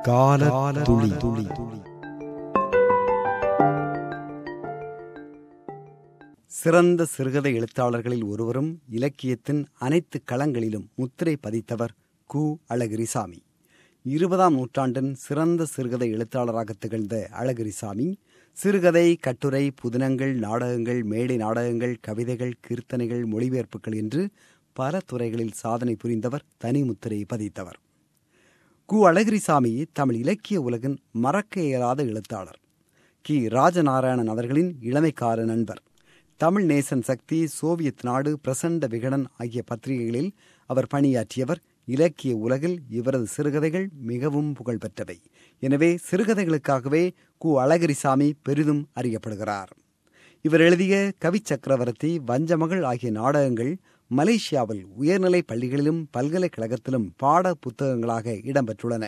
கால துளி துளி சிறந்த சிறுகதை எழுத்தாளர்களில் ஒருவரும் இலக்கியத்தின் அனைத்து களங்களிலும் முத்திரை பதித்தவர் கு அழகிரிசாமி இருபதாம் நூற்றாண்டின் சிறந்த சிறுகதை எழுத்தாளராக திகழ்ந்த அழகிரிசாமி சிறுகதை கட்டுரை புதினங்கள் நாடகங்கள் மேடை நாடகங்கள் கவிதைகள் கீர்த்தனைகள் மொழிபெயர்ப்புகள் என்று பல துறைகளில் சாதனை புரிந்தவர் தனி முத்திரை பதித்தவர் கு அழகிரிசாமி தமிழ் இலக்கிய உலகின் மறக்க இயலாத எழுத்தாளர் கி ராஜநாராயணன் அவர்களின் இளமைக்கார நண்பர் தமிழ் நேசன் சக்தி சோவியத் நாடு பிரசண்ட விகடன் ஆகிய பத்திரிகைகளில் அவர் பணியாற்றியவர் இலக்கிய உலகில் இவரது சிறுகதைகள் மிகவும் புகழ்பெற்றவை எனவே சிறுகதைகளுக்காகவே கு அழகிரிசாமி பெரிதும் அறியப்படுகிறார் இவர் எழுதிய கவி சக்கரவர்த்தி வஞ்சமகள் ஆகிய நாடகங்கள் மலேசியாவில் உயர்நிலை பள்ளிகளிலும் பல்கலைக்கழகத்திலும் பாட புத்தகங்களாக இடம்பெற்றுள்ளன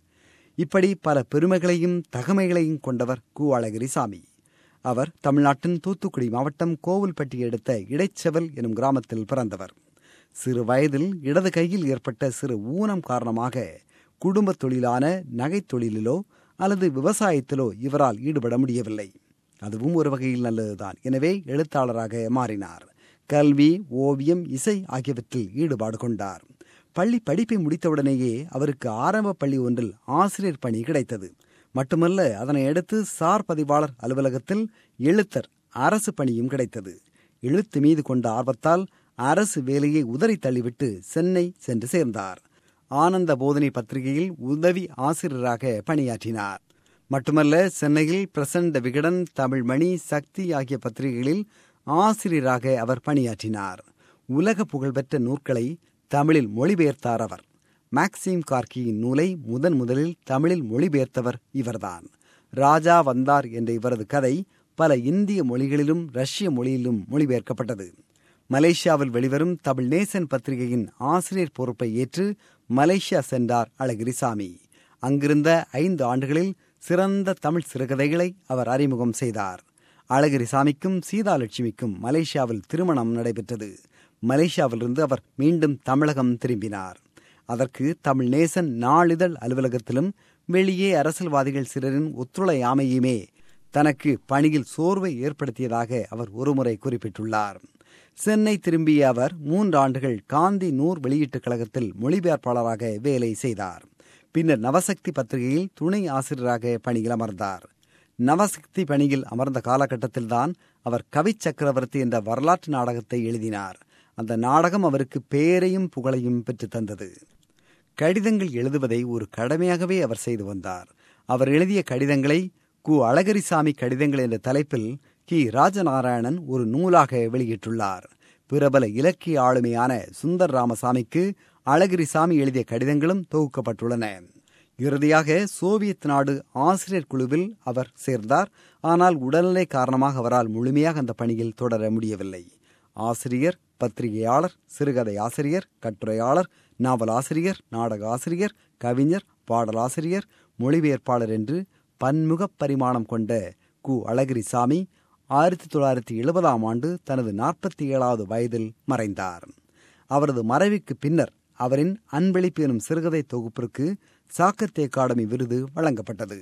இப்படி பல பெருமைகளையும் தகமைகளையும் கொண்டவர் கு அழகிரிசாமி அவர் தமிழ்நாட்டின் தூத்துக்குடி மாவட்டம் கோவில்பட்டி அடுத்த இடைச்செவல் எனும் கிராமத்தில் பிறந்தவர் சிறு வயதில் இடது கையில் ஏற்பட்ட சிறு ஊனம் காரணமாக குடும்ப தொழிலான நகைத் தொழிலிலோ அல்லது விவசாயத்திலோ இவரால் ஈடுபட முடியவில்லை அதுவும் ஒரு வகையில் நல்லதுதான் எனவே எழுத்தாளராக மாறினார் கல்வி ஓவியம் இசை ஆகியவற்றில் ஈடுபாடு கொண்டார் பள்ளி படிப்பை முடித்தவுடனேயே அவருக்கு ஆரம்ப பள்ளி ஒன்றில் ஆசிரியர் பணி கிடைத்தது மட்டுமல்ல அதனை அடுத்து சார் பதிவாளர் அலுவலகத்தில் எழுத்தர் அரசு பணியும் கிடைத்தது எழுத்து மீது கொண்ட ஆர்வத்தால் அரசு வேலையை உதறி தள்ளிவிட்டு சென்னை சென்று சேர்ந்தார் ஆனந்த போதனை பத்திரிகையில் உதவி ஆசிரியராக பணியாற்றினார் மட்டுமல்ல சென்னையில் பிரசண்ட விகடன் தமிழ்மணி சக்தி ஆகிய பத்திரிகைகளில் ஆசிரியராக அவர் பணியாற்றினார் உலக புகழ்பெற்ற நூற்களை தமிழில் மொழிபெயர்த்தார் அவர் மேக்சிம் கார்கியின் நூலை முதன் முதலில் தமிழில் மொழிபெயர்த்தவர் இவர்தான் ராஜா வந்தார் என்ற இவரது கதை பல இந்திய மொழிகளிலும் ரஷ்ய மொழியிலும் மொழிபெயர்க்கப்பட்டது மலேசியாவில் வெளிவரும் தமிழ் நேசன் பத்திரிகையின் ஆசிரியர் பொறுப்பை ஏற்று மலேசியா சென்றார் அழகிரிசாமி அங்கிருந்த ஐந்து ஆண்டுகளில் சிறந்த தமிழ் சிறுகதைகளை அவர் அறிமுகம் செய்தார் அழகிரிசாமிக்கும் சீதாலட்சுமிக்கும் மலேசியாவில் திருமணம் நடைபெற்றது மலேசியாவிலிருந்து அவர் மீண்டும் தமிழகம் திரும்பினார் அதற்கு தமிழ் நேசன் நாளிதழ் அலுவலகத்திலும் வெளியே அரசியல்வாதிகள் சிலரின் ஒத்துழையாமையுமே தனக்கு பணியில் சோர்வை ஏற்படுத்தியதாக அவர் ஒருமுறை குறிப்பிட்டுள்ளார் சென்னை திரும்பிய அவர் மூன்று ஆண்டுகள் காந்தி நூர் வெளியீட்டுக் கழகத்தில் மொழிபெயர்ப்பாளராக வேலை செய்தார் பின்னர் நவசக்தி பத்திரிகையில் துணை ஆசிரியராக பணியில் அமர்ந்தார் நவசக்தி பணியில் அமர்ந்த காலகட்டத்தில்தான் அவர் கவி சக்கரவர்த்தி என்ற வரலாற்று நாடகத்தை எழுதினார் அந்த நாடகம் அவருக்கு பேரையும் புகழையும் பெற்று தந்தது கடிதங்கள் எழுதுவதை ஒரு கடமையாகவே அவர் செய்து வந்தார் அவர் எழுதிய கடிதங்களை கு அழகரிசாமி கடிதங்கள் என்ற தலைப்பில் கி ராஜநாராயணன் ஒரு நூலாக வெளியிட்டுள்ளார் பிரபல இலக்கிய ஆளுமையான சுந்தர் ராமசாமிக்கு அழகிரிசாமி எழுதிய கடிதங்களும் தொகுக்கப்பட்டுள்ளன இறுதியாக சோவியத் நாடு ஆசிரியர் குழுவில் அவர் சேர்ந்தார் ஆனால் உடல்நிலை காரணமாக அவரால் முழுமையாக அந்த பணியில் தொடர முடியவில்லை ஆசிரியர் பத்திரிகையாளர் சிறுகதை ஆசிரியர் கட்டுரையாளர் நாவல் ஆசிரியர் நாடக ஆசிரியர் கவிஞர் பாடலாசிரியர் மொழிபெயர்ப்பாளர் என்று பன்முக பரிமாணம் கொண்ட கு அழகிரிசாமி ஆயிரத்தி தொள்ளாயிரத்தி எழுபதாம் ஆண்டு தனது நாற்பத்தி ஏழாவது வயதில் மறைந்தார் அவரது மறைவுக்கு பின்னர் அவரின் அன்பளிப்பு எனும் சிறுகதை தொகுப்பிற்கு சாக்கத்தே அகாடமி விருது வழங்கப்பட்டது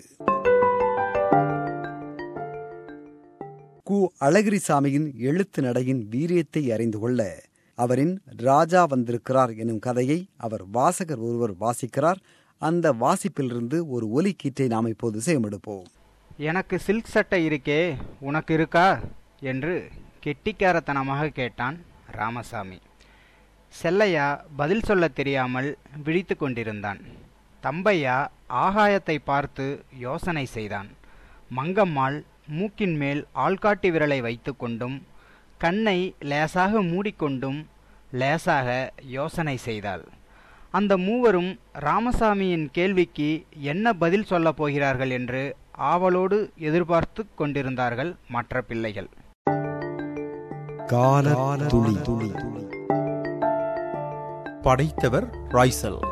கு அழகிரிசாமியின் எழுத்து நடையின் வீரியத்தை அறிந்து கொள்ள அவரின் ராஜா வந்திருக்கிறார் எனும் கதையை அவர் வாசகர் ஒருவர் வாசிக்கிறார் அந்த வாசிப்பிலிருந்து ஒரு ஒலி கீற்றை நாம் இப்போது செய்யமெடுப்போம் எனக்கு சில்க் சட்டை இருக்கே உனக்கு இருக்கா என்று கெட்டிக்காரத்தனமாக கேட்டான் ராமசாமி செல்லையா பதில் சொல்ல தெரியாமல் விழித்து கொண்டிருந்தான் தம்பையா ஆகாயத்தை பார்த்து யோசனை செய்தான் மங்கம்மாள் மூக்கின் மேல் ஆள்காட்டி விரலை வைத்துக்கொண்டும் கண்ணை லேசாக மூடிக்கொண்டும் லேசாக யோசனை செய்தாள் அந்த மூவரும் ராமசாமியின் கேள்விக்கு என்ன பதில் சொல்லப் போகிறார்கள் என்று ஆவலோடு எதிர்பார்த்து கொண்டிருந்தார்கள் மற்ற பிள்ளைகள் கால துளி துளி படைத்தவர் ராய்சல்